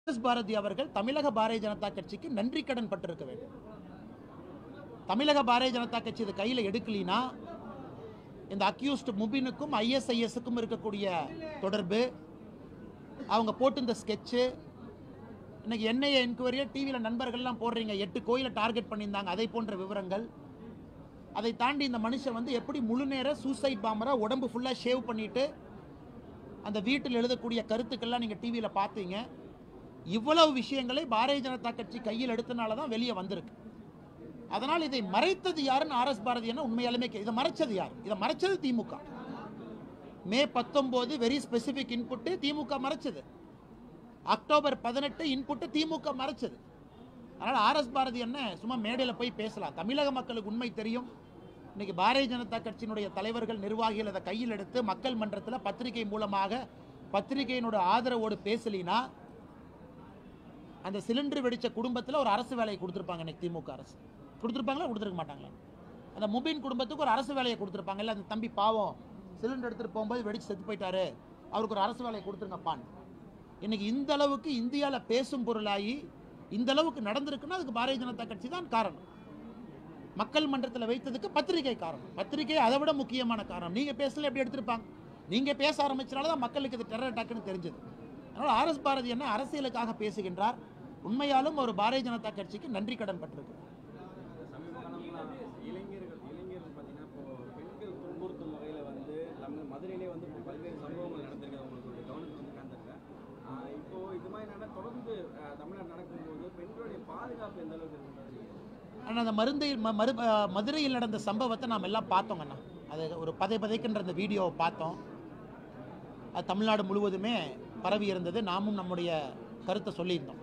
S Bharathi அவர்கள் தமிழக பாரதிய ஜனதா கட்சிக்கு நன்றி கடன் பட்டிருக்க வேண்டும் தமிழக பாரதிய ஜனதா கட்சி இதை கையில் எடுக்கலினா இந்த அக்யூஸ்ட் முபினுக்கும் ஐஎஸ்ஐஎஸ்க்கும் இருக்கக்கூடிய தொடர்பு அவங்க போட்டு இந்த ஸ்கெட்சு இன்னைக்கு என்ஐஏ என்கொயரியை டிவியில் நண்பர்கள்லாம் போடுறீங்க எட்டு கோயிலை டார்கெட் பண்ணியிருந்தாங்க அதை போன்ற விவரங்கள் அதை தாண்டி இந்த மனுஷன் வந்து எப்படி முழு நேர சூசைட் பாம்பரா உடம்பு ஃபுல்லாக ஷேவ் பண்ணிட்டு அந்த வீட்டில் எழுதக்கூடிய கருத்துக்கள்லாம் நீங்கள் டிவியில் பார்த்தீங்க இவ்வளவு விஷயங்களை பாரதிய ஜனதா கட்சி கையில் எடுத்தனால தான் வெளியே வந்திருக்கு அதனால் இதை மறைத்தது யாருன்னு ஆர்எஸ் பாரதி என்ன உண்மையாலுமே கே- இதை மறைச்சது யார் இதை மறைச்சது திமுக மே பத்தொம்போது வெரி ஸ்பெசிஃபிக் இன்புட்டு திமுக மறைச்சது அக்டோபர் பதினெட்டு இன்புட்டு திமுக மறைச்சது அதனால் ஆர்எஸ் பாரதி என்ன சும்மா மேடையில் போய் பேசலாம் தமிழக மக்களுக்கு உண்மை தெரியும் இன்னைக்கு பாரதிய ஜனதா கட்சியினுடைய தலைவர்கள் நிர்வாகிகள் அதை கையில் எடுத்து மக்கள் மன்றத்தில் பத்திரிகை மூலமாக பத்திரிகையினோட ஆதரவோடு பேசலினா அந்த சிலிண்டர் வெடிச்ச குடும்பத்தில் ஒரு அரசு வேலையை கொடுத்துருப்பாங்க இன்னைக்கு திமுக அரசு கொடுத்துருப்பாங்களா கொடுத்துருக்க மாட்டாங்களா அந்த முபின் குடும்பத்துக்கு ஒரு அரசு வேலையை கொடுத்துருப்பாங்க இல்லை அந்த தம்பி பாவம் சிலிண்டர் எடுத்துகிட்டு போகும்போது வெடிச்சு செத்து போயிட்டாரு அவருக்கு ஒரு அரசு வேலையை கொடுத்துருங்கப்பான் இன்னைக்கு இந்த அளவுக்கு இந்தியாவில் பேசும் பொருளாகி இந்த அளவுக்கு நடந்திருக்குன்னா அதுக்கு பாரதிய ஜனதா கட்சி தான் காரணம் மக்கள் மன்றத்தில் வைத்ததுக்கு பத்திரிகை காரணம் பத்திரிகை அதை விட முக்கியமான காரணம் நீங்கள் பேசல எப்படி எடுத்திருப்பாங்க நீங்கள் பேச ஆரம்பிச்சனால தான் மக்களுக்கு இது டெரர் அட்டாக்னு தெரிஞ்சது அதனால் ஆர்எஸ் பாரதி என்ன அரசியலுக்காக பேசுகின்றார் உண்மையாலும் ஒரு பாரதிய ஜனதா கட்சிக்கு நன்றி கடன் பட்டிருக்கிறார் சமீப காலமா இளைஞர்கள் இளைஞர்கள் பார்த்தீங்கன்னா இப்போ பெண்கள் துன்புறுத்தும் வகையில் வந்து நம்ம மதுரையிலே வந்து இப்போ பல்வேறு சம்பவங்கள் நடந்திருக்கு உங்களுக்கு கவனத்தில் வந்து காந்திருக்கேன் இப்போ இது மாதிரி நட தொடர்ந்து அஹ், தமிழ்நாடு நடக்கும்போது பெண்களுடைய பாதுகாப்பு எந்த அளவுக்கு இருக்குன்னு ஆனால் அந்த மருந்தையில் ம- மரு அஹ் மதுரையில் நடந்த சம்பவத்தை நாம் எல்லாம் பார்த்தோங்கண்ணா அது ஒரு பதை பதைக்கின்ற அந்த வீடியோவை பார்த்தோம் அது தமிழ்நாடு முழுவதுமே பரவி இருந்தது நாமும் நம்முடைய கருத்தை சொல்லியிருந்தோம்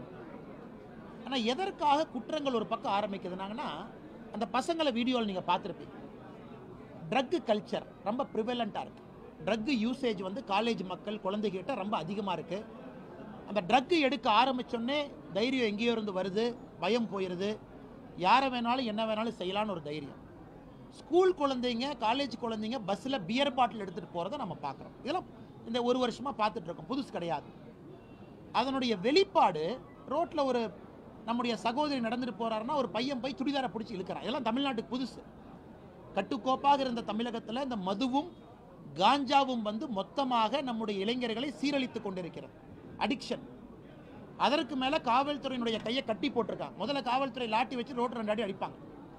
ஆனால் எதற்காக குற்றங்கள் ஒரு பக்கம் ஆரம்பிக்குதுனாங்கன்னா அந்த பசங்களை வீடியோவில் நீங்கள் பார்த்துருப்பீங்க ட்ரக்கு கல்ச்சர் ரொம்ப ப்ரிவலண்ட்டாக இருக்குது ட்ரக்கு யூசேஜ் வந்து காலேஜ் மக்கள் குழந்தைகிட்ட ரொம்ப அதிகமாக இருக்குது அந்த ட்ரக்கு எடுக்க ஆரம்பிச்சோடனே தைரியம் எங்கேயோ இருந்து வருது பயம் போயிடுது யாரை வேணாலும் என்ன வேணாலும் செய்யலான்னு ஒரு தைரியம் ஸ்கூல் குழந்தைங்க காலேஜ் குழந்தைங்க பஸ்ஸில் பியர் பாட்டில் எடுத்துகிட்டு போகிறத நம்ம பார்க்குறோம் இதெல்லாம் இந்த ஒரு வருஷமாக பார்த்துட்டு இருக்கோம் புதுசு கிடையாது அதனுடைய வெளிப்பாடு ரோட்டில் ஒரு நம்முடைய சகோதரி நடந்துட்டு போறாருன்னா ஒரு பையன் போய் சுடிதாரை பிடிச்சி இழுக்கிறான் இதெல்லாம் தமிழ்நாட்டுக்கு புதுசு கட்டுக்கோப்பாக இருந்த தமிழகத்தில் இந்த மதுவும் காஞ்சாவும் வந்து மொத்தமாக நம்முடைய இளைஞர்களை சீரழித்துக் கொண்டிருக்கிறது அடிக்ஷன் அதற்கு மேலே காவல்துறையினுடைய கையை கட்டி போட்டிருக்காங்க முதல்ல காவல்துறை லாட்டி வச்சு ரோட்டில் ரெண்டு அடி அடிப்பாங்க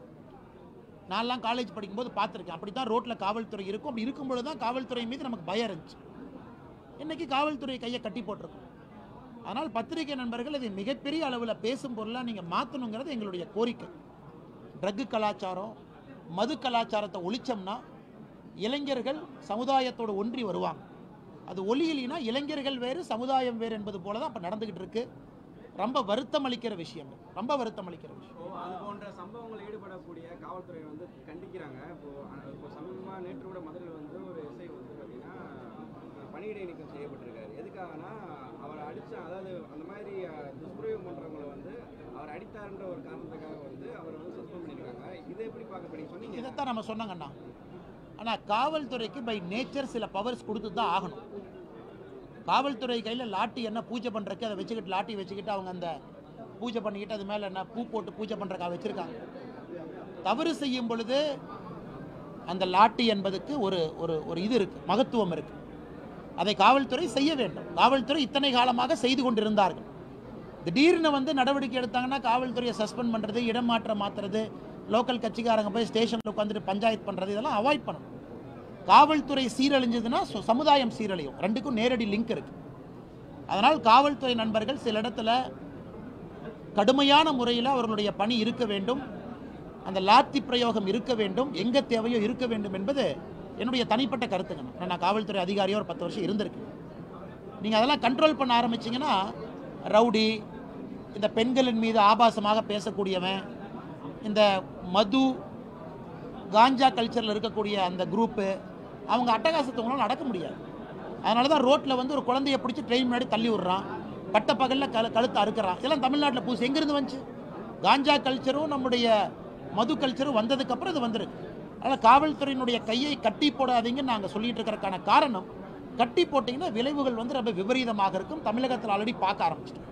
நான்லாம் காலேஜ் படிக்கும்போது பார்த்துருக்கேன் அப்படி தான் ரோட்டில் காவல்துறை இருக்கும் அப்படி இருக்கும்பொழுது தான் காவல்துறை மீது நமக்கு பயம் இருந்துச்சு இன்னைக்கு காவல்துறை கையை கட்டி போட்டிருக்கோம் அதனால் பத்திரிகை நண்பர்கள் இதை மிகப்பெரிய அளவில் பேசும் பொருளாக நீங்கள் மாற்றணுங்கிறது எங்களுடைய கோரிக்கை ட்ரக்கு கலாச்சாரம் மது கலாச்சாரத்தை ஒழிச்சோம்னா இளைஞர்கள் சமுதாயத்தோடு ஒன்றி வருவாங்க அது ஒளியிலினா இளைஞர்கள் வேறு சமுதாயம் வேறு என்பது போல தான் இப்போ நடந்துக்கிட்டு இருக்கு ரொம்ப வருத்தம் அளிக்கிற விஷயம் ரொம்ப வருத்தம் அளிக்கிற விஷயம் இப்போ அது போன்ற சம்பவங்கள் ஈடுபடக்கூடிய காவல்துறை வந்து கண்டிக்கிறாங்க இப்போ அஹ், இப்போ சமீபமாக நேற்று கூட மதுரையில் வந்து ஒரு எஸ்ஐ வந்து பார்த்தீங்கன்னா அஹ், பணியிடை நீக்கம் செய்யப்பட்டிருக்காரு எதுக்காகனா அவரை அடிச்ச அதாவது அந்த மாதிரி அஹ், துஷ்பிரயோகம் பண்ணுறவங்களை வந்து அவர் அடித்தாருன்ற ஒரு காரணத்துக்காக வந்து அவரை வந்து சஸ்பெண்ட் பண்ணியிருக்காங்க இதை எப்படி பார்க்க பண்ணி சொன்னீங்க இதைத்தான் நம்ம சொன்னாங்கண்ணா ஆனால் காவல்துறைக்கு பை நேச்சர் சில பவர்ஸ் கொடுத்து தான் ஆகணும் காவல்துறை கையில் லாட்டி என்ன பூஜை பண்ணுறக்கு அதை வச்சுக்கிட்டு லாட்டி வச்சுக்கிட்டு அவங்க அந்த பூஜை பண்ணிக்கிட்டு அது மேலே என்ன பூ போட்டு பூஜை பண்ணுறக்கா வச்சுருக்காங்க தவறு செய்யும் பொழுது அந்த லாட்டி என்பதுக்கு ஒரு ஒரு ஒரு இது இருக்குது மகத்துவம் இருக்குது அதை காவல்துறை செய்ய வேண்டும் காவல்துறை இத்தனை காலமாக செய்து கொண்டிருந்தார்கள் திடீர்னு வந்து நடவடிக்கை எடுத்தாங்கன்னா காவல்துறையை சஸ்பெண்ட் பண்ணுறது இடம் மாற்றம் மாற்றுறது லோக்கல் கட்சிக்காரங்க போய் ஸ்டேஷனில் உட்காந்துட்டு பஞ்சாயத்து பண்ணுறது இதெல்லாம் அவாய்ட் பண்ணணும் காவல்துறை சீரழிஞ்சதுன்னா சு- சமுதாயம் சீரழியும் ரெண்டுக்கும் நேரடி லிங்க் இருக்கு அதனால் காவல்துறை நண்பர்கள் சில இடத்துல கடுமையான முறையில் அவர்களுடைய பணி இருக்க வேண்டும் அந்த லாத்தி பிரயோகம் இருக்க வேண்டும் எங்கே தேவையோ இருக்க வேண்டும் என்பது என்னுடைய தனிப்பட்ட கருத்துங்க நான் நான் காவல்துறை அதிகாரியாக ஒரு பத்து வருஷம் இருந்திருக்கேன் நீங்கள் அதெல்லாம் கண்ட்ரோல் பண்ண ஆரம்பிச்சீங்கன்னா ரவுடி இந்த பெண்களின் மீது ஆபாசமாக பேசக்கூடியவன் இந்த மது காஞ்சா கல்ச்சரில் இருக்கக்கூடிய அந்த குரூப்பு அவங்க அட்டகாசத்தவங்களால நடக்க முடியாது அதனால தான் ரோட்டில் வந்து ஒரு குழந்தைய பிடிச்சி ட்ரெயின் முன்னாடி தள்ளி விடுறான் பட்ட பகலில் கழு கழுத்தை அறுக்கிறான் இதெல்லாம் தமிழ்நாட்டில் புதுசு எங்கேருந்து வந்துச்சு காஞ்சா கல்ச்சரும் நம்முடைய மது கல்ச்சரும் வந்ததுக்கப்புறம் இது வந்திருக்கு அதனால் காவல்துறையினுடைய கையை கட்டி போடாதீங்கன்னு நாங்கள் சொல்லிட்டு இருக்கிறதுக்கான காரணம் கட்டி போட்டிங்கன்னா விளைவுகள் வந்து ரொம்ப விபரீதமாக இருக்கும் தமிழகத்தில் ஆல்ரெடி பார்க்க ஆரம்பிச்சிட்டோம்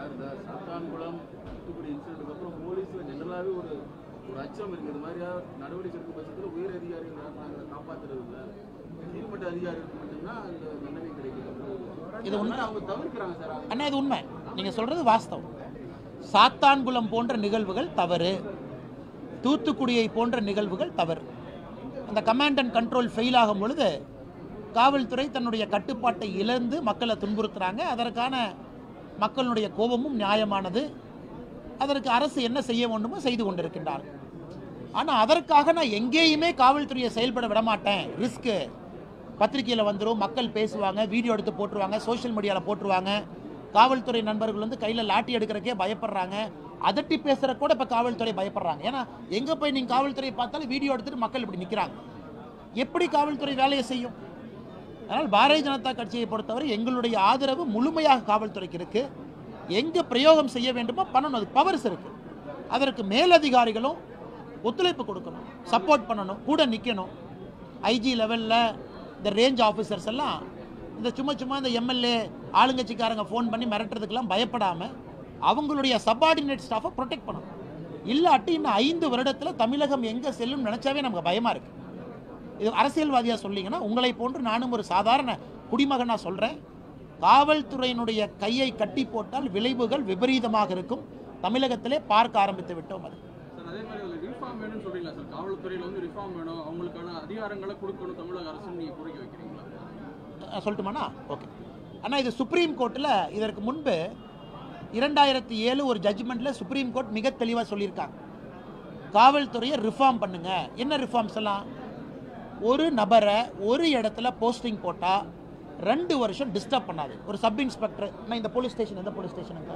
சார் இந்த சாத்தான்குளம் தூத்துக்குடி இன்சிடென்ட்டுக்கு அப்புறம் போலீஸ்ல ஜெனரலாகவே ஒரு ஒரு அச்சம் இருக்கு இது மாதிரியா நடவடிக்கை எடுக்கும் பட்சத்தில் உயர் அதிகாரிகள் நாங்கள் காப்பாற்றுறது இல்லை கீழ்மட்ட அதிகாரிகளுக்கு மட்டும்தான் அந்த தண்டனை கிடைக்குது இது உண்மை. அவங்க தவிர்க்கிறாங்க சார் அவங்க அண்ணா இது உண்மை நீங்க சொல்றது வாஸ்தவம் சாத்தான்குளம் போன்ற நிகழ்வுகள் தவறு தூத்துக்குடியை போன்ற நிகழ்வுகள் தவறு அந்த கமாண்ட் அண்ட் கண்ட்ரோல் ஃபெயில் ஆகும் பொழுது காவல்துறை தன்னுடைய கட்டுப்பாட்டை இழந்து மக்களை துன்புறுத்துறாங்க அதற்கான மக்களுடைய கோபமும் நியாயமானது அதற்கு அரசு என்ன செய்ய வேண்டுமோ செய்து கொண்டிருக்கின்றார் ஆனால் அதற்காக நான் எங்கேயுமே காவல்துறையை செயல்பட விட மாட்டேன் ரிஸ்க்கு பத்திரிக்கையில் வந்துடும் மக்கள் பேசுவாங்க வீடியோ எடுத்து போட்டுருவாங்க சோஷியல் மீடியாவில் போட்டுருவாங்க காவல்துறை நண்பர்கள் வந்து கையில் லாட்டி எடுக்கிறக்கே பயப்படுறாங்க அதட்டி பேசுகிற கூட இப்போ காவல்துறை பயப்படுறாங்க ஏன்னா எங்கே போய் நீங்கள் காவல்துறையை பார்த்தாலும் வீடியோ எடுத்துட்டு மக்கள் இப்படி நிற்கிறாங்க எப்படி காவல்துறை வேலையை செய்யும் அதனால் பாரதிய ஜனதா கட்சியை பொறுத்தவரை எங்களுடைய ஆதரவு முழுமையாக காவல்துறைக்கு இருக்கு எங்க பிரயோகம் செய்ய வேண்டுமோ பண்ணணும் அது பவர்ஸ் இருக்கு அதற்கு மேலதிகாரிகளும் ஒத்துழைப்பு கொடுக்கணும் சப்போர்ட் பண்ணணும் கூட நிற்கணும் ஐஜி லெவலில் இந்த ரேஞ்ச் ஆஃபீஸர்ஸ் எல்லாம் இந்த சும்மா சும்மா இந்த எம்எல்ஏ ஆளுங்கட்சிக்காரங்க ஃபோன் பண்ணி மிரட்டுறதுக்கெல்லாம் பயப்படாமல் அவங்களுடைய சப்பார்டினேட் ஸ்டாஃபை ப்ரொடெக்ட் பண்ணணும் இல்லாட்டி இன்னும் ஐந்து வருடத்தில் தமிழகம் எங்கே செல்லும் நினச்சாவே நமக்கு பயமாக இருக்குது இது அரசியல்வாதியாக சொல்லீங்கன்னா உங்களை போன்று நானும் ஒரு சாதாரண குடிமகனாக சொல்கிறேன் காவல்துறையினுடைய கையை கட்டி போட்டால் விளைவுகள் விபரீதமாக இருக்கும் தமிழகத்திலே பார்க்க ஆரம்பித்து விட்டோம் அது சார் அதே மாதிரி அதில் ரிஃபார்ம் வேணும்னு சொல்றீங்களா சார் காவல்துறையில் வந்து ரிஃபார்ம் வேணும் அவங்களுக்கான அதிகாரங்களை கொடுக்கணும் தமிழக அரசுன்னு நீங்கள் கோரிக்கை வைக்கிறீங்களா அஹ் சொல்லட்டுமாண்ணா ஓகே ஆனால் இது சுப்ரீம் கோர்ட்டில் இதற்கு முன்பு இரண்டாயிரத்தி ஏழு ஒரு ஜட்ஜ்மெண்ட்டில் சுப்ரீம் கோர்ட் மிக தெளிவாக சொல்லியிருக்காங்க காவல்துறையை ரிஃபார்ம் பண்ணுங்க என்ன ரிஃபார்ம்ஸ் எல்லாம் ஒரு நபரை ஒரு இடத்துல போஸ்டிங் போட்டால் ரெண்டு வருஷம் டிஸ்டர்ப் பண்ணாது ஒரு சப் இன்ஸ்பெக்டர் நான் இந்த போலீஸ் ஸ்டேஷன் எந்த போலீஸ் ஸ்டேஷனுங்க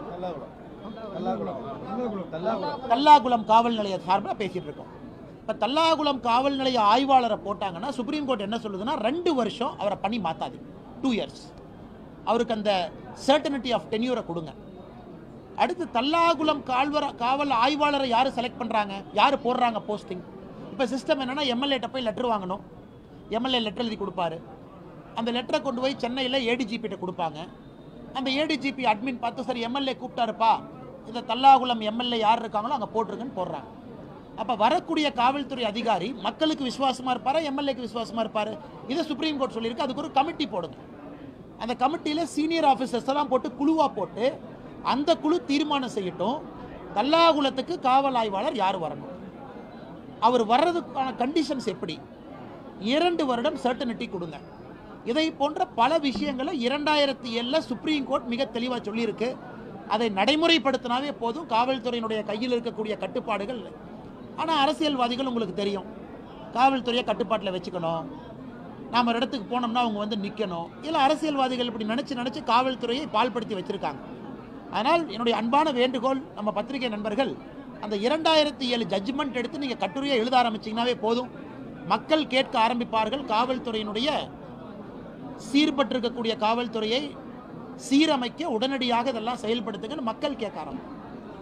தல்லாகுளம் காவல் நிலைய சார்பாக பேசிட்டு இருக்கோம் இப்போ தல்லாகுளம் காவல் நிலைய ஆய்வாளரை போட்டாங்கன்னா சுப்ரீம் கோர்ட் என்ன சொல்லுதுன்னா ரெண்டு வருஷம் அவரை பண்ணி மாத்தாது டூ இயர்ஸ் அவருக்கு அந்த சர்டனிட்டி ஆஃப் டென்யூரை கொடுங்க அடுத்து தல்லாகுளம் கால்வர காவல் ஆய்வாளரை யார் செலக்ட் பண்ணுறாங்க யார் போடுறாங்க போஸ்டிங் இப்போ சிஸ்டம் என்னன்னா எம்எல்ஏட்ட போய் லெட்டர் வாங்கணும் எம்எல்ஏ லெட்டர் எழுதி கொடுப்பாரு அந்த லெட்டரை கொண்டு போய் சென்னையில் ஏடிஜிபிட்ட கொடுப்பாங்க அந்த ஏடிஜிபி அட்மின் பார்த்து சரி எம்எல்ஏ கூப்பிட்டாருப்பா இந்த தல்லாகுளம் எம்எல்ஏ யார் இருக்காங்களோ அங்கே போட்டிருக்குன்னு போடுறாங்க அப்போ வரக்கூடிய காவல்துறை அதிகாரி மக்களுக்கு விசுவாசமாக இருப்பாரா எம்எல்ஏக்கு விசுவாசமாக இருப்பார் இதை சுப்ரீம் கோர்ட் சொல்லியிருக்கு அதுக்கு ஒரு கமிட்டி போடுங்க அந்த கமிட்டியில் சீனியர் ஆஃபீஸர்ஸ் எல்லாம் போட்டு குழுவாக போட்டு அந்த குழு தீர்மானம் செய்யட்டும் தல்லாகுளத்துக்கு காவல் ஆய்வாளர் யார் வரணும் அவர் வர்றதுக்கான கண்டிஷன்ஸ் எப்படி இரண்டு வருடம் சர்டனிட்டி கொடுங்க இதை போன்ற பல விஷயங்களை இரண்டாயிரத்தி ஏழில் சுப்ரீம் கோர்ட் மிக தெளிவாக சொல்லியிருக்கு அதை நடைமுறைப்படுத்தினாவே போதும் காவல்துறையினுடைய கையில் இருக்கக்கூடிய கட்டுப்பாடுகள் ஆனால் அரசியல்வாதிகள் உங்களுக்கு தெரியும் காவல்துறையை கட்டுப்பாட்டில் வச்சுக்கணும் நாம் ஒரு இடத்துக்கு போனோம்னா அவங்க வந்து நிற்கணும் இல்லை அரசியல்வாதிகள் இப்படி நினச்சி நினச்சி காவல்துறையை பால்படுத்தி வச்சுருக்காங்க அதனால் என்னுடைய அன்பான வேண்டுகோள் நம்ம பத்திரிகை நண்பர்கள் அந்த இரண்டாயிரத்தி ஏழு ஜட்ஜ்மெண்ட் எடுத்து நீங்கள் கட்டுரையை எழுத ஆரம்பிச்சீங்கன்னாவே போதும் மக்கள் கேட்க ஆரம்பிப்பார்கள் காவல்துறையினுடைய சீர்பட்டிருக்கக்கூடிய காவல்துறையை சீரமைக்க உடனடியாக இதெல்லாம் செயல்படுத்துங்கன்னு மக்கள் கேட்க ஆரம்பிப்பாங்க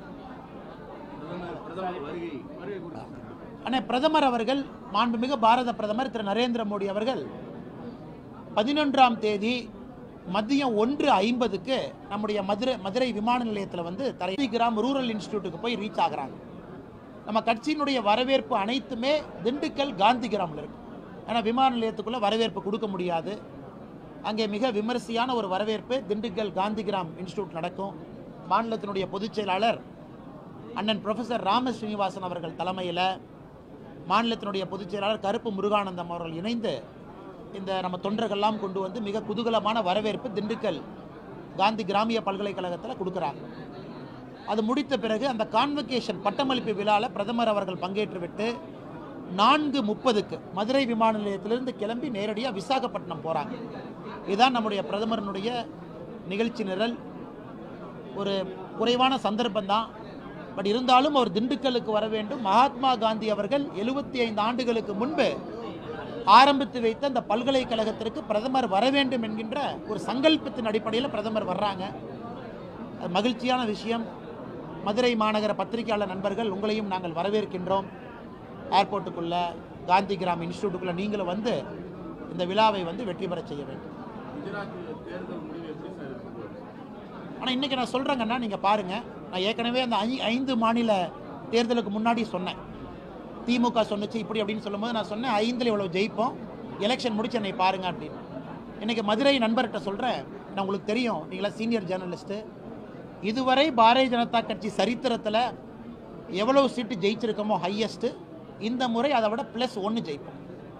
பிரதமர் பிரதமர் வருகை வருகை கொடுத்து அண்ணே பிரதமர் அவர்கள் மாண்புமிகு பாரத பிரதமர் திரு நரேந்திர மோடி அவர்கள் பதினொன்றாம் தேதி மதியம் ஒன்று ஐம்பதுக்கு நம்முடைய மதுரை மதுரை விமான நிலையத்தில் வந்து தரை கிராம் ரூரல் இன்ஸ்டியூட்டுக்கு போய் ரீச் ஆகுறாங்க நம்ம கட்சியினுடைய வரவேற்பு அனைத்துமே திண்டுக்கல் காந்தி கிராமில் இருக்கு ஏன்னா விமான நிலையத்துக்குள்ளே வரவேற்பு கொடுக்க முடியாது அங்கே மிக விமரிசையான ஒரு வரவேற்பு திண்டுக்கல் காந்தி கிராம் இன்ஸ்டியூட் நடக்கும் மாநிலத்தினுடைய பொதுச் செயலாளர் அண்ணன் ப்ரொஃபசர் ராம ஸ்ரீனிவாசன் அவர்கள் தலைமையில் மாநிலத்தினுடைய பொதுச் செயலாளர் கருப்பு முருகானந்தம் அவர்கள் இணைந்து இந்த நம்ம தொண்டர்கள்லாம் கொண்டு வந்து மிக குதூகலமான வரவேற்பு திண்டுக்கல் காந்தி கிராமிய பல்கலைக்கழகத்தில் கொடுக்குறாங்க அது முடித்த பிறகு அந்த கான்வகேஷன் பட்டமளிப்பு விழாவில் பிரதமர் அவர்கள் பங்கேற்றுவிட்டு நான்கு முப்பதுக்கு மதுரை விமான நிலையத்திலிருந்து கிளம்பி நேரடியாக விசாகப்பட்டினம் போகிறாங்க இதுதான் நம்முடைய பிரதமரனுடைய நிகழ்ச்சி நிரல் ஒரு குறைவான சந்தர்ப்பம் தான் பட் இருந்தாலும் அவர் திண்டுக்கலுக்கு வர வேண்டும் மகாத்மா காந்தி அவர்கள் எழுபத்தி ஐந்து ஆண்டுகளுக்கு முன்பு ஆரம்பித்து வைத்த அந்த பல்கலைக்கழகத்திற்கு பிரதமர் வர வேண்டும் என்கின்ற ஒரு சங்கல்பத்தின் அடிப்படையில் பிரதமர் வர்றாங்க அது மகிழ்ச்சியான விஷயம் மதுரை மாநகர பத்திரிகையாளர் நண்பர்கள் உங்களையும் நாங்கள் வரவேற்கின்றோம் ஏர்போர்ட்டுக்குள்ள காந்தி கிராம் இன்ஸ்டியூட்டுக்குள்ள நீங்களும் வந்து இந்த விழாவை வந்து வெற்றி பெறச் செய்ய வேண்டும் குஜராத்தில் தேர்தல் முடிவு எப்படி சார் இருக்க போகுது ஆனால் இன்றைக்கி நான் சொல்கிறேங்கன்னா நீங்கள் பாருங்கள் நான் ஏற்கனவே அந்த ஐ ஐந்து மாநில தேர்தலுக்கு முன்னாடி சொன்னேன் திமுக சொன்னுச்சு இப்படி அப்படின்னு சொல்லும்போது நான் சொன்னேன் ஐந்தில் இவ்வளோ ஜெயிப்போம் எலெக்ஷன் முடிச்சு என்னை பாருங்க அப்படின்னு இன்றைக்கி மதுரை நண்பர்கிட்ட சொல்கிறேன் நான் உங்களுக்கு தெரியும் நீங்களா சீனியர் ஜேர்னலிஸ்ட்டு இதுவரை பாரதிய ஜனதா கட்சி சரித்திரத்தில் எவ்வளவு சீட்டு ஜெயிச்சிருக்கோமோ ஹையஸ்ட்டு இந்த முறை அதை விட ப்ளஸ் ஒன்று ஜெயிப்போம்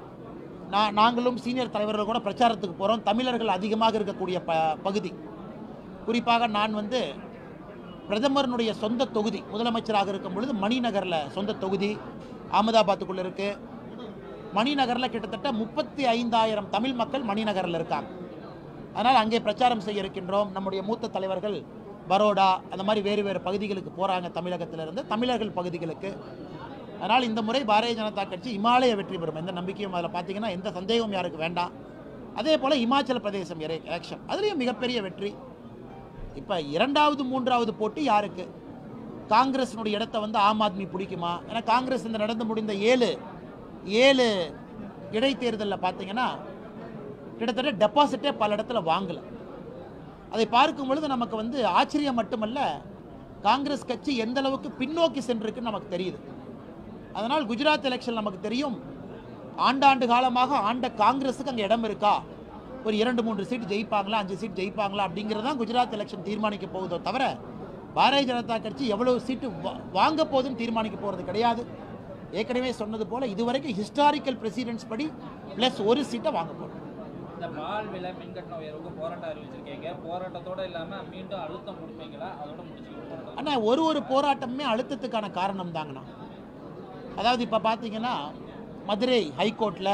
நான் நாங்களும் சீனியர் தலைவர்கள் கூட பிரச்சாரத்துக்கு போகிறோம் தமிழர்கள் அதிகமாக இருக்கக்கூடிய ப பகுதி குறிப்பாக நான் வந்து பிரதமரனுடைய சொந்த தொகுதி முதலமைச்சராக இருக்கும் பொழுது மணிநகரில் சொந்த தொகுதி அகமதாபாத்துக்குள்ளே இருக்குது மணிநகரில் கிட்டத்தட்ட முப்பத்தி ஐந்தாயிரம் தமிழ் மக்கள் மணிநகரில் இருக்காங்க அதனால் அங்கே பிரச்சாரம் செய்ய இருக்கின்றோம் நம்முடைய மூத்த தலைவர்கள் பரோடா அந்த மாதிரி வேறு வேறு பகுதிகளுக்கு போகிறாங்க தமிழகத்திலிருந்து தமிழர்கள் பகுதிகளுக்கு அதனால் இந்த முறை பாரதிய ஜனதா கட்சி இமாலய வெற்றி பெறும் எந்த நம்பிக்கையும் அதில் பார்த்தீங்கன்னா எந்த சந்தேகமும் யாருக்கு வேண்டாம் அதே போல் இமாச்சல பிரதேசம் எலெக்ஷன் அதுலேயும் மிகப்பெரிய வெற்றி இப்போ இரண்டாவது மூன்றாவது போட்டி யாருக்கு காங்கிரஸினுடைய இடத்த வந்து ஆம் ஆத்மி பிடிக்குமா ஏன்னா காங்கிரஸ் இந்த நடந்து முடிந்த ஏழு ஏழு இடைத்தேர்தலில் பார்த்தீங்கன்னா கிட்டத்தட்ட டெபாசிட்டே பல இடத்துல வாங்கலை அதை பார்க்கும் பொழுது நமக்கு வந்து ஆச்சரியம் மட்டுமல்ல காங்கிரஸ் கட்சி எந்த அளவுக்கு பின்னோக்கி சென்றிருக்குன்னு நமக்கு தெரியுது அதனால் குஜராத் எலெக்ஷன் நமக்கு தெரியும் ஆண்டாண்டு காலமாக ஆண்ட காங்கிரஸுக்கு அங்கே இடம் இருக்கா ஒரு இரண்டு மூன்று சீட் ஜெயிப்பாங்களா அஞ்சு சீட் ஜெயிப்பாங்களா அப்படிங்கிறது தான் குஜராத் எலெக்ஷன் தீர்மானிக்க போகுதோ தவிர பாரதிய ஜனதா கட்சி எவ்வளவு சீட்டு வா- வாங்க போதுன்னு தீர்மானிக்க போகிறது கிடையாது ஏற்கனவே சொன்னது போல இதுவரைக்கும் ஹிஸ்டாரிக்கல் பிரசிடென்ட்ஸ் படி ப்ளஸ் ஒரு சீட்டை வாங்க போகிறோம் இந்த பால் விலை மின்கட்டண உயர்வுக்கு போராட்டம் அறிவிச்சிருக்கீங்க போராட்டத்தோட இல்லாம மீண்டும் அழுத்தம் கொடுப்பீங்களா அதோட முடிச்சுக்கணும் போராட்டம் ஆனால் ஒரு ஒரு போராட்டமுமே அழுத்தத்துக்கான காரணம் தாங்கண்ணா அதாவது இப்போ பார்த்தீங்கன்னா மதுரை ஹைகோர்ட்டில்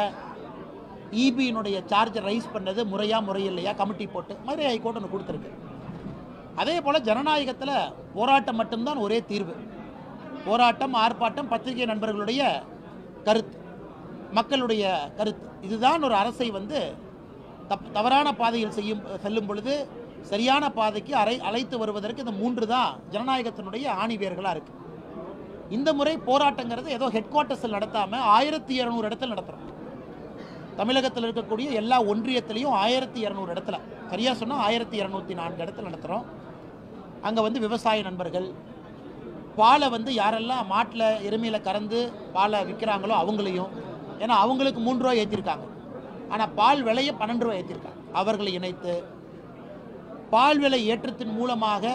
இபியினுடைய சார்ஜை ரைஸ் பண்ணது முறையா முறையில்லையா கமிட்டி போட்டு மதுரை ஹைகோர்ட் ஒன்று கொடுத்துருக்கு அதே போல் ஜனநாயகத்தில் போராட்டம் மட்டும்தான் ஒரே தீர்வு போராட்டம் ஆர்ப்பாட்டம் பத்திரிகை நண்பர்களுடைய கருத்து மக்களுடைய கருத்து இதுதான் ஒரு அரசை வந்து தப் தவறான பாதையில் செய்யும் செல்லும் பொழுது சரியான பாதைக்கு அரை அழைத்து வருவதற்கு இந்த மூன்று தான் ஜனநாயகத்தினுடைய ஆணிவேர்களாக இருக்குது இந்த முறை போராட்டங்கிறது ஏதோ ஹெட் குவார்ட்டர்ஸில் நடத்தாமல் ஆயிரத்தி இரநூறு இடத்துல நடத்துகிறோம் தமிழகத்தில் இருக்கக்கூடிய எல்லா ஒன்றியத்திலையும் ஆயிரத்தி இரநூறு இடத்துல சரியாக சொன்னால் ஆயிரத்தி இரநூத்தி நான்கு இடத்துல நடத்துகிறோம் அங்கே வந்து விவசாய நண்பர்கள் பாலை வந்து யாரெல்லாம் மாட்டில் எருமையில் கறந்து பாலை விற்கிறாங்களோ அவங்களையும் ஏன்னா அவங்களுக்கு மூன்று ரூபா ஏற்றிருக்காங்க ஆனால் பால் விலையை பன்னெண்டு ரூபா ஏற்றிருக்காங்க அவர்களை இணைத்து பால் விலை ஏற்றத்தின் மூலமாக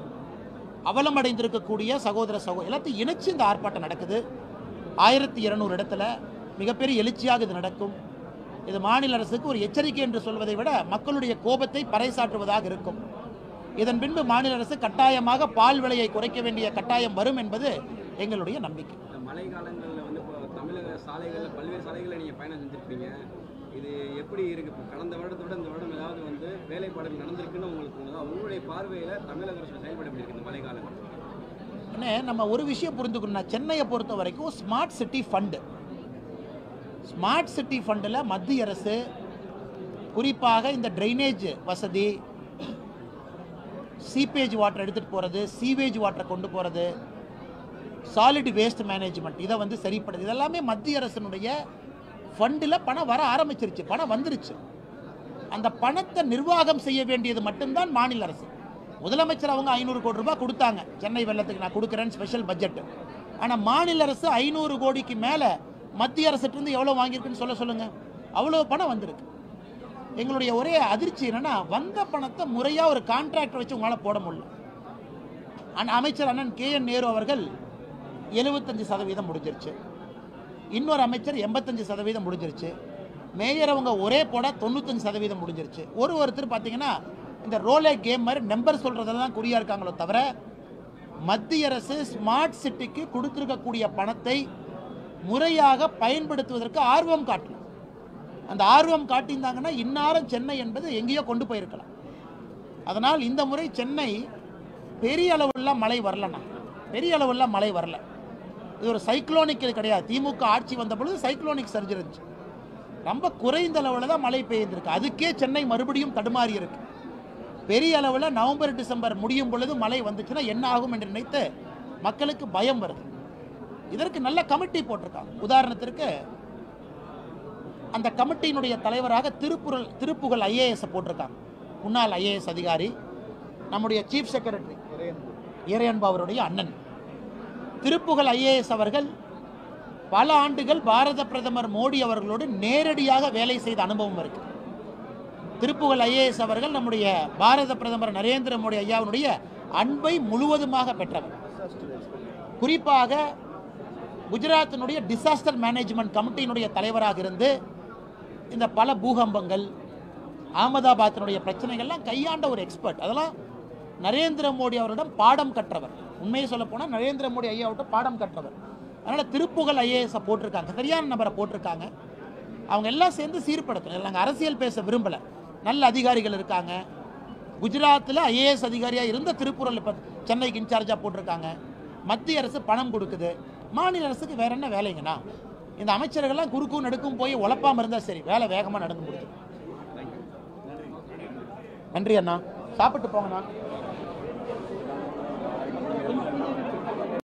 அவலமடைந்திருக்கக்கூடிய சகோதர சகோ எல்லாத்தையும் இணைச்சு இந்த ஆர்ப்பாட்டம் நடக்குது ஆயிரத்தி இருநூறு இடத்துல மிகப்பெரிய எழுச்சியாக இது நடக்கும் இது மாநில அரசுக்கு ஒரு எச்சரிக்கை என்று சொல்வதை விட மக்களுடைய கோபத்தை பறைசாற்றுவதாக இருக்கும் இதன் பின்பு மாநில அரசு கட்டாயமாக பால் விலையை குறைக்க வேண்டிய கட்டாயம் வரும் என்பது எங்களுடைய நம்பிக்கை இந்த மழை காலங்களில் வந்து இப்போ தமிழக சாலைகளில் பல்வேறு சாலைகளில் நீங்கள் பயணம் செஞ்சுருப்பீங்க இது எப்படி இருக்கு இப்போ கடந்த வருடத்தை விட இந்த வருடம் ஏதாவது வந்து வேலைப்பாடுகள் நடந்திருக்குன்னு உங்களுக்கு தோணுதா உங்களுடைய பார்வையில் தமிழக அரசு செயல்பட எப்படி இருக்கு இந்த மழை காலங்கள் அண்ணே நம்ம ஒரு விஷயம் புரிந்துக்கணும் சென்னையை பொறுத்த வரைக்கும் smart city fund smart city ஃபண்டில் மத்திய அரசு குறிப்பாக இந்த ட்ரைனேஜ் வசதி சீப்பேஜ் வாட்டர் எடுத்துகிட்டு போகிறது சீவேஜ் வாட்டரை கொண்டு போகிறது சாலிட் வேஸ்ட் மேனேஜ்மெண்ட் இதை வந்து சரிப்படுது இதெல்லாமே மத்திய அரசினுடைய ஃபண்டில் பணம் வர ஆரம்பிச்சிருச்சு பணம் வந்துருச்சு அந்த பணத்தை நிர்வாகம் செய்ய வேண்டியது மட்டும்தான் மாநில அரசு முதலமைச்சர் அவங்க ஐநூறு கோடி ரூபாய் கொடுத்தாங்க சென்னை வெள்ளத்துக்கு நான் கொடுக்குறேன்னு ஸ்பெஷல் பட்ஜெட் ஆனால் மாநில அரசு ஐநூறு கோடிக்கு மேலே மத்திய அரசிட்டிருந்து எவ்வளோ வாங்கியிருக்குன்னு சொல்ல சொல்லுங்கள் அவ்வளோ பணம் வந்திருக்கு எங்களுடைய ஒரே அதிர்ச்சி என்னன்னா வந்த பணத்தை முறையாக ஒரு கான்ட்ராக்டர் வச்சு உங்களால் போட முடியல அண்ணன் அமைச்சர் அண்ணன் கே என் நேரு அவர்கள் எழுபத்தஞ்சு சதவீதம் முடிஞ்சிருச்சு இன்னொரு அமைச்சர் எண்பத்தஞ்சு சதவீதம் முடிஞ்சிருச்சு மேயர் அவங்க ஒரே போட தொண்ணூத்தஞ்சு சதவீதம் முடிஞ்சிருச்சு ஒரு ஒருத்தர் பார்த்தீங்கன்னா இந்த ரோலே கேம் மாதிரி நம்பர் சொல்கிறதுல தான் குறியாக இருக்காங்களோ தவிர மத்திய அரசு ஸ்மார்ட் சிட்டிக்கு கொடுத்துருக்கக்கூடிய பணத்தை முறையாக பயன்படுத்துவதற்கு ஆர்வம் காட்டணும் அந்த ஆர்வம் காட்டியிருந்தாங்கன்னா இந்நேரம் சென்னை என்பது எங்கேயோ கொண்டு போயிருக்கலாம் அதனால் இந்த முறை சென்னை பெரிய அளவுல மழை வரலண்ணா பெரிய அளவுல மழை வரல இது ஒரு சைக்ளோனிக் இது கிடையாது திமுக ஆட்சி வந்த பொழுது சைக்ளோனிக் சர்ஜ் இருந்துச்சு ரொம்ப குறைந்த அளவில் தான் மழை பெய்திருக்கு அதுக்கே சென்னை மறுபடியும் தடுமாறி இருக்கு பெரிய அளவில் நவம்பர் டிசம்பர் முடியும் பொழுது மழை வந்துச்சுன்னா என்ன ஆகும் என்று நினைத்து மக்களுக்கு பயம் வருது இதற்கு நல்ல கமிட்டி போட்டிருக்காங்க உதாரணத்திற்கு அந்த கமிட்டியினுடைய தலைவராக திருப்புரல் திருப்புகழ் ஐஏஎஸ் போட்டிருக்காங்க முன்னாள் ஐஏஎஸ் அதிகாரி நம்முடைய சீஃப் செக்ரட்டரி இறையன்பு அவருடைய அண்ணன் திருப்புகழ் ஐஏஎஸ் அவர்கள் பல ஆண்டுகள் பாரத பிரதமர் மோடி அவர்களோடு நேரடியாக வேலை செய்த அனுபவம் இருக்கு திருப்புகழ் ஐஏஎஸ் அவர்கள் நம்முடைய பாரத பிரதமர் நரேந்திர மோடி ஐயாவினுடைய அன்பை முழுவதுமாக பெற்றவர் குறிப்பாக குஜராத்தினுடைய டிசாஸ்டர் மேனேஜ்மெண்ட் கமிட்டியினுடைய தலைவராக இருந்து இந்த பல பூகம்பங்கள் அகமதாபாத்தினுடைய பிரச்சனைகள்லாம் கையாண்ட ஒரு எக்ஸ்பர்ட் அதெல்லாம் நரேந்திர மோடி அவரிடம் பாடம் கற்றவர் உண்மையை சொல்ல போனால் நரேந்திர மோடி ஐயாவிட்ட பாடம் கற்றவர் அதனால் திருப்புகழ் ஐஏஎஸை போட்டிருக்காங்க சரியான நபரை போட்டிருக்காங்க அவங்க எல்லாம் சேர்ந்து சீர்படுத்தணும் நாங்கள் அரசியல் பேச விரும்பலை நல்ல அதிகாரிகள் இருக்காங்க குஜராத்தில் ஐஏஎஸ் அதிகாரியாக இருந்த திருப்பூரில் இப்போ சென்னைக்கு இன்சார்ஜாக போட்டிருக்காங்க மத்திய அரசு பணம் கொடுக்குது மாநில அரசுக்கு வேற என்ன வேலைங்கண்ணா இந்த அமைச்சர்கள்லாம் குறுக்கும் நடுக்கும் போய் உழப்பாமல் இருந்தால் சரி வேலை வேகமாக நடந்து முடியும் நன்றி அண்ணா சாப்பிட்டு போங்கண்ணா